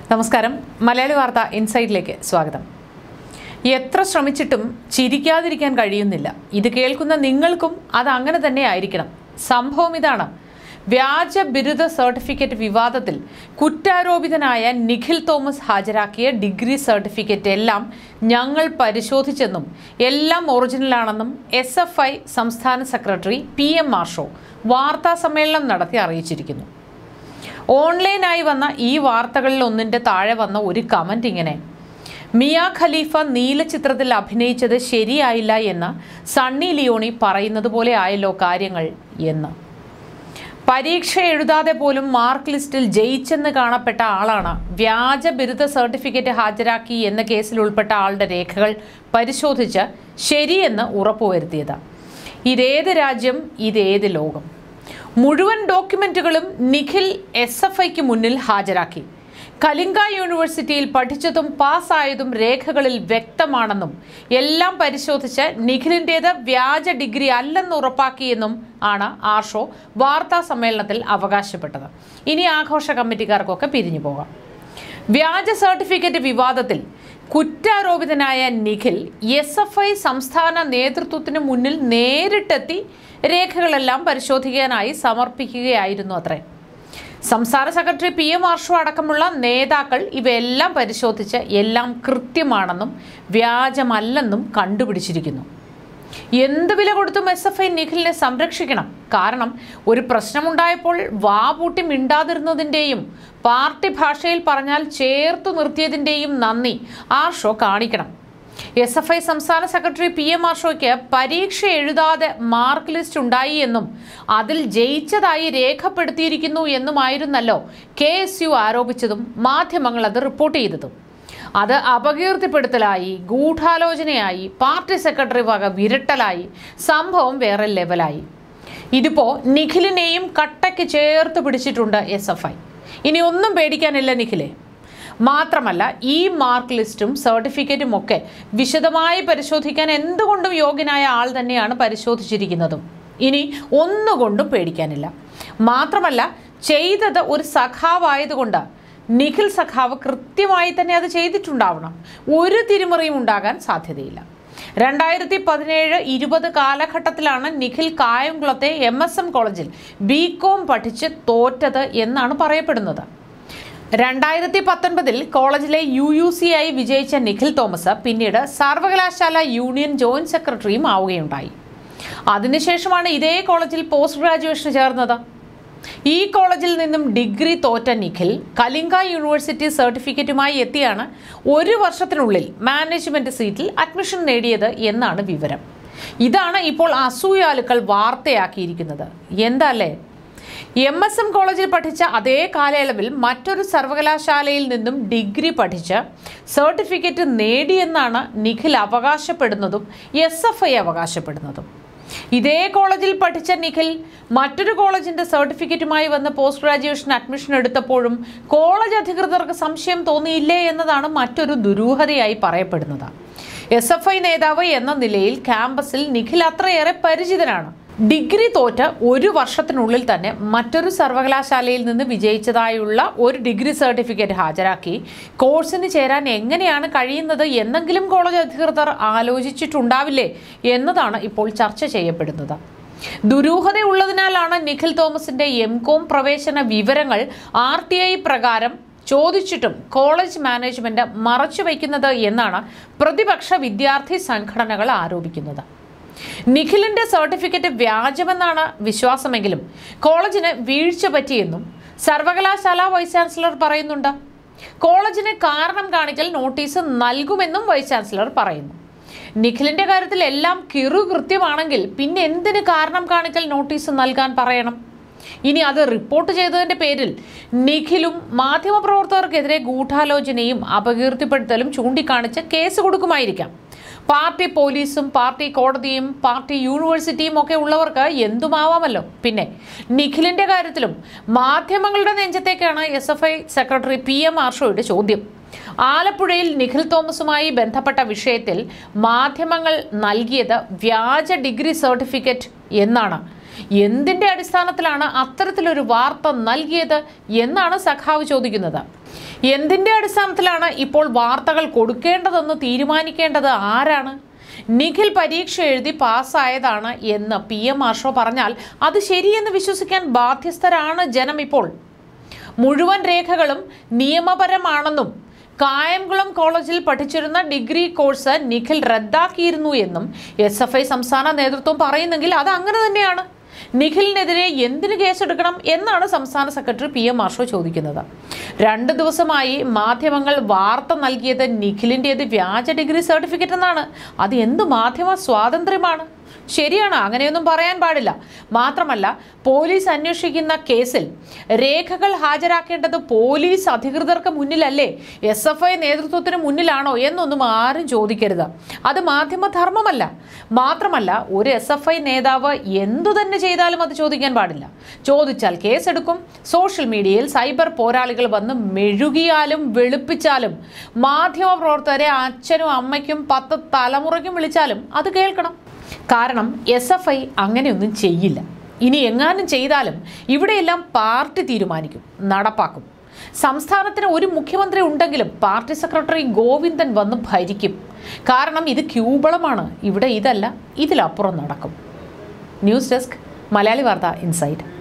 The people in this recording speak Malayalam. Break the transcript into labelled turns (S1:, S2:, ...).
S1: നമസ്കാരം മലയാളി വാർത്ത ഇൻസൈറ്റിലേക്ക് സ്വാഗതം എത്ര ശ്രമിച്ചിട്ടും ചിരിക്കാതിരിക്കാൻ കഴിയുന്നില്ല ഇത് കേൾക്കുന്ന നിങ്ങൾക്കും അത് അങ്ങനെ തന്നെ ആയിരിക്കണം സംഭവം ഇതാണ് വ്യാജ ബിരുദ സർട്ടിഫിക്കറ്റ് വിവാദത്തിൽ കുറ്റാരോപിതനായ നിഖിൽ തോമസ് ഹാജരാക്കിയ ഡിഗ്രി സർട്ടിഫിക്കറ്റ് എല്ലാം ഞങ്ങൾ പരിശോധിച്ചെന്നും എല്ലാം ഒറിജിനലാണെന്നും എസ് എഫ് ഐ സംസ്ഥാന സെക്രട്ടറി പി എം മാർഷോ വാർത്താ സമ്മേളനം നടത്തി അറിയിച്ചിരിക്കുന്നു ഓൺലൈനായി വന്ന ഈ വാർത്തകളിൽ ഒന്നിന്റെ താഴെ വന്ന ഒരു കമന്റ് ഇങ്ങനെ മിയ ഖലീഫ നീല ചിത്രത്തിൽ അഭിനയിച്ചത് ശരിയായില്ല എന്ന് സണ്ണി ലിയോണി പറയുന്നത് പോലെ ആയല്ലോ കാര്യങ്ങൾ എന്ന് പരീക്ഷ എഴുതാതെ പോലും മാർക്ക് ലിസ്റ്റിൽ ജയിച്ചെന്ന് കാണപ്പെട്ട ആളാണ് വ്യാജ ബിരുദ സർട്ടിഫിക്കറ്റ് ഹാജരാക്കി എന്ന കേസിൽ ഉൾപ്പെട്ട ആളുടെ രേഖകൾ പരിശോധിച്ച് ശരിയെന്ന് ഉറപ്പുവരുത്തിയത് ഇതേത് രാജ്യം ഇതേത് ലോകം മുഴുവൻ ഡോക്യുമെന്റുകളും നിഖിൽ എസ് എഫ് ഐക്ക് മുന്നിൽ ഹാജരാക്കി കലിംഗ യൂണിവേഴ്സിറ്റിയിൽ പഠിച്ചതും പാസ്സായതും രേഖകളിൽ വ്യക്തമാണെന്നും എല്ലാം പരിശോധിച്ച് നിഖിലിൻ്റേത് വ്യാജ ഡിഗ്രി അല്ലെന്ന് ഉറപ്പാക്കിയെന്നും ആണ് ആർഷോ വാർത്താ സമ്മേളനത്തിൽ അവകാശപ്പെട്ടത് ഇനി ആഘോഷ കമ്മിറ്റിക്കാർക്കൊക്കെ പിരിഞ്ഞു പോകാം വ്യാജ സർട്ടിഫിക്കറ്റ് വിവാദത്തിൽ കുറ്റാരോപിതനായ നിഖിൽ എസ് എഫ് ഐ സംസ്ഥാന നേതൃത്വത്തിന് മുന്നിൽ നേരിട്ടെത്തി രേഖകളെല്ലാം പരിശോധിക്കാനായി സമർപ്പിക്കുകയായിരുന്നു അത്രേ സംസ്ഥാന സെക്രട്ടറി പി എം ആർഷോ അടക്കമുള്ള നേതാക്കൾ ഇവയെല്ലാം പരിശോധിച്ച് എല്ലാം കൃത്യമാണെന്നും വ്യാജമല്ലെന്നും കണ്ടുപിടിച്ചിരിക്കുന്നു എന്ത് വില കൊടുത്തും എസ് എഫ് ഐ നിഖിലിനെ സംരക്ഷിക്കണം കാരണം ഒരു പ്രശ്നമുണ്ടായപ്പോൾ വാ പൂട്ടി മിണ്ടാതിരുന്നതിൻ്റെയും പാർട്ടി ഭാഷയിൽ പറഞ്ഞാൽ ചേർത്തു നിർത്തിയതിൻ്റെയും നന്ദി ആർഷോ കാണിക്കണം എസ് എഫ് ഐ സംസ്ഥാന സെക്രട്ടറി പി എം ആർഷോയ്ക്ക് പരീക്ഷ എഴുതാതെ മാർക്ക് ലിസ്റ്റ് ഉണ്ടായി എന്നും അതിൽ ജയിച്ചതായി രേഖപ്പെടുത്തിയിരിക്കുന്നു എന്നുമായിരുന്നല്ലോ കെ എസ് യു ആരോപിച്ചതും മാധ്യമങ്ങൾ അത് റിപ്പോർട്ട് ചെയ്തതും അത് അപകീർത്തിപ്പെടുത്തലായി ഗൂഢാലോചനയായി പാർട്ടി സെക്രട്ടറി വക വിരട്ടലായി സംഭവം വേറെ ലെവലായി ഇതിപ്പോ നിഖിലിനെയും കട്ടയ്ക്ക് ചേർത്ത് പിടിച്ചിട്ടുണ്ട് എസ് എഫ് ഐ ഇനി ഒന്നും പേടിക്കാനില്ല നിഖിലെ മാത്രമല്ല ഈ മാർക്ക് ലിസ്റ്റും സർട്ടിഫിക്കറ്റും ഒക്കെ വിശദമായി പരിശോധിക്കാൻ എന്തുകൊണ്ടും യോഗ്യനായ ആൾ തന്നെയാണ് പരിശോധിച്ചിരിക്കുന്നതും ഇനി ഒന്നുകൊണ്ടും പേടിക്കാനില്ല മാത്രമല്ല ചെയ്തത് ഒരു സഖാവായതുകൊണ്ട് നിഖിൽ സഖാവ് കൃത്യമായി തന്നെ അത് ചെയ്തിട്ടുണ്ടാവണം ഒരു തിരിമറിയും ഉണ്ടാകാൻ സാധ്യതയില്ല രണ്ടായിരത്തി പതിനേഴ് ഇരുപത് കാലഘട്ടത്തിലാണ് നിഖിൽ കായംകുളത്തെ എം എസ് എം കോളേജിൽ ബി കോം പഠിച്ച് തോറ്റത് എന്നാണ് പറയപ്പെടുന്നത് രണ്ടായിരത്തി പത്തൊൻപതിൽ കോളേജിലെ യു യു സി ആയി വിജയിച്ച നിഖിൽ തോമസ് പിന്നീട് സർവകലാശാല യൂണിയൻ ജോയിന്റ് സെക്രട്ടറിയും ആവുകയുണ്ടായി അതിനുശേഷമാണ് ഇതേ കോളേജിൽ പോസ്റ്റ് ഗ്രാജുവേഷന് ചേർന്നത് ഈ കോളേജിൽ നിന്നും ഡിഗ്രി തോറ്റ നിഖിൽ കലിംഗ യൂണിവേഴ്സിറ്റി സർട്ടിഫിക്കറ്റുമായി എത്തിയാണ് ഒരു വർഷത്തിനുള്ളിൽ മാനേജ്മെന്റ് സീറ്റിൽ അഡ്മിഷൻ നേടിയത് എന്നാണ് വിവരം ഇതാണ് ഇപ്പോൾ അസൂയാലുക്കൾ വാർത്തയാക്കിയിരിക്കുന്നത് എന്താ അല്ലേ എം എസ് എം കോളേജിൽ പഠിച്ച അതേ കാലയളവിൽ മറ്റൊരു സർവകലാശാലയിൽ നിന്നും ഡിഗ്രി പഠിച്ച് സർട്ടിഫിക്കറ്റ് നേടിയെന്നാണ് നിഖിൽ അവകാശപ്പെടുന്നതും എസ് എഫ് ഐ അവകാശപ്പെടുന്നതും ഇതേ കോളേജിൽ പഠിച്ച നിഖിൽ മറ്റൊരു കോളേജിന്റെ സർട്ടിഫിക്കറ്റുമായി വന്ന് പോസ്റ്റ് ഗ്രാജുവേഷൻ അഡ്മിഷൻ എടുത്തപ്പോഴും കോളേജ് അധികൃതർക്ക് സംശയം തോന്നിയില്ലേ എന്നതാണ് മറ്റൊരു ദുരൂഹതയായി പറയപ്പെടുന്നത് എസ് എഫ് ഐ നേതാവ് എന്ന നിലയിൽ ക്യാമ്പസിൽ നിഖിൽ അത്രയേറെ പരിചിതനാണ് ഡിഗ്രി തോറ്റ് ഒരു വർഷത്തിനുള്ളിൽ തന്നെ മറ്റൊരു സർവകലാശാലയിൽ നിന്ന് വിജയിച്ചതായുള്ള ഒരു ഡിഗ്രി സർട്ടിഫിക്കറ്റ് ഹാജരാക്കി കോഴ്സിന് ചേരാൻ എങ്ങനെയാണ് കഴിയുന്നത് എന്നെങ്കിലും കോളേജ് അധികൃതർ ആലോചിച്ചിട്ടുണ്ടാവില്ലേ എന്നതാണ് ഇപ്പോൾ ചർച്ച ചെയ്യപ്പെടുന്നത് ദുരൂഹതയുള്ളതിനാലാണ് നിഖിൽ തോമസിന്റെ എം കോം പ്രവേശന വിവരങ്ങൾ ആർ ടി ഐ പ്രകാരം ചോദിച്ചിട്ടും കോളേജ് മാനേജ്മെന്റ് മറച്ചുവെക്കുന്നത് എന്നാണ് പ്രതിപക്ഷ വിദ്യാർത്ഥി സംഘടനകൾ ആരോപിക്കുന്നത് നിഖിലിന്റെ സർട്ടിഫിക്കറ്റ് വ്യാജമെന്നാണ് വിശ്വാസമെങ്കിലും കോളേജിന് വീഴ്ച പറ്റിയെന്നും സർവകലാശാല വൈസ് ചാൻസലർ പറയുന്നുണ്ട് കോളേജിന് കാരണം കാണിക്കൽ നോട്ടീസ് നൽകുമെന്നും വൈസ് ചാൻസലർ പറയുന്നു നിഖിലിന്റെ കാര്യത്തിൽ എല്ലാം കിറു കൃത്യമാണെങ്കിൽ പിന്നെ എന്തിന് കാരണം കാണിക്കൽ നോട്ടീസ് നൽകാൻ പറയണം ഇനി അത് റിപ്പോർട്ട് ചെയ്തതിന്റെ പേരിൽ നിഖിലും മാധ്യമപ്രവർത്തകർക്കെതിരെ ഗൂഢാലോചനയും അപകീർത്തിപ്പെടുത്തലും ചൂണ്ടിക്കാണിച്ച് കേസ് കൊടുക്കുമായിരിക്കാം പാർട്ടി പോലീസും പാർട്ടി കോടതിയും പാർട്ടി യൂണിവേഴ്സിറ്റിയും ഒക്കെ ഉള്ളവർക്ക് എന്തുമാവാമല്ലോ പിന്നെ നിഖിലിന്റെ കാര്യത്തിലും മാധ്യമങ്ങളുടെ നെഞ്ചത്തേക്കാണ് S F I secretary P M ആർഷോയുടെ ചോദ്യം ആലപ്പുഴയിൽ നിഖിൽ തോമസുമായി ബന്ധപ്പെട്ട വിഷയത്തിൽ മാധ്യമങ്ങൾ നൽകിയത് വ്യാജ ഡിഗ്രി സർട്ടിഫിക്കറ്റ് എന്നാണ് എന്തിന്റെ അടിസ്ഥാനത്തിലാണ് അത്തരത്തിലൊരു വാർത്ത നൽകിയത് എന്നാണ് സഖാവ് ചോദിക്കുന്നത് എന്തിന്റെ അടിസ്ഥാനത്തിലാണ് ഇപ്പോൾ വാർത്തകൾ കൊടുക്കേണ്ടതെന്ന് തീരുമാനിക്കേണ്ടത് ആരാണ് നിഖിൽ പരീക്ഷ എഴുതി പാസ്സായതാണ് എന്ന് പി എം ആർഷോ പറഞ്ഞാൽ അത് ശരിയെന്ന് വിശ്വസിക്കാൻ ബാധ്യസ്ഥരാണ് ജനം ഇപ്പോൾ മുഴുവൻ രേഖകളും നിയമപരമാണെന്നും കായംകുളം കോളേജിൽ പഠിച്ചിരുന്ന ഡിഗ്രി കോഴ്സ് നിഖിൽ റദ്ദാക്കിയിരുന്നു എന്നും എസ് എഫ് ഐ സംസ്ഥാന നേതൃത്വം പറയുന്നെങ്കിൽ അത് അങ്ങനെ തന്നെയാണ് നിഖിലിനെതിരെ എന്തിന് കേസെടുക്കണം എന്നാണ് സംസ്ഥാന സെക്രട്ടറി പി എം മാർഷോ ചോദിക്കുന്നത് രണ്ട് ദിവസമായി മാധ്യമങ്ങൾ വാർത്ത നൽകിയത് നിഖിലിൻ്റേത് വ്യാജ ഡിഗ്രി സർട്ടിഫിക്കറ്റ് എന്നാണ് അത് എന്ത് മാധ്യമ സ്വാതന്ത്ര്യമാണ് ശരിയാണ് അങ്ങനെയൊന്നും പറയാൻ പാടില്ല മാത്രമല്ല പോലീസ് അന്വേഷിക്കുന്ന കേസിൽ രേഖകൾ ഹാജരാക്കേണ്ടത് പോലീസ് അധികൃതർക്ക് മുന്നിലല്ലേ എസ് എഫ് ഐ നേതൃത്വത്തിന് മുന്നിലാണോ എന്നൊന്നും ആരും ചോദിക്കരുത് അത് മാധ്യമധർമ്മമല്ല മാത്രമല്ല ഒരു എസ് എഫ് ഐ നേതാവ് എന്തു തന്നെ ചെയ്താലും അത് ചോദിക്കാൻ പാടില്ല ചോദിച്ചാൽ കേസെടുക്കും സോഷ്യൽ മീഡിയയിൽ സൈബർ പോരാളികൾ വന്ന് മെഴുകിയാലും വെളുപ്പിച്ചാലും മാധ്യമപ്രവർത്തകരെ അച്ഛനും അമ്മയ്ക്കും പത്ത് തലമുറയ്ക്കും വിളിച്ചാലും അത് കേൾക്കണം കാരണം എസ് എഫ് ഐ അങ്ങനെയൊന്നും ചെയ്യില്ല ഇനി എങ്ങാനും ചെയ്താലും ഇവിടെയെല്ലാം പാർട്ടി തീരുമാനിക്കും നടപ്പാക്കും സംസ്ഥാനത്തിന് ഒരു മുഖ്യമന്ത്രി ഉണ്ടെങ്കിലും പാർട്ടി സെക്രട്ടറി ഗോവിന്ദൻ വന്ന് ഭരിക്കും കാരണം ഇത് ക്യൂബളമാണ് ഇവിടെ ഇതല്ല ഇതിലപ്പുറം നടക്കും ന്യൂസ് ഡെസ്ക് മലയാളി വാർത്ത ഇൻസൈറ്റ്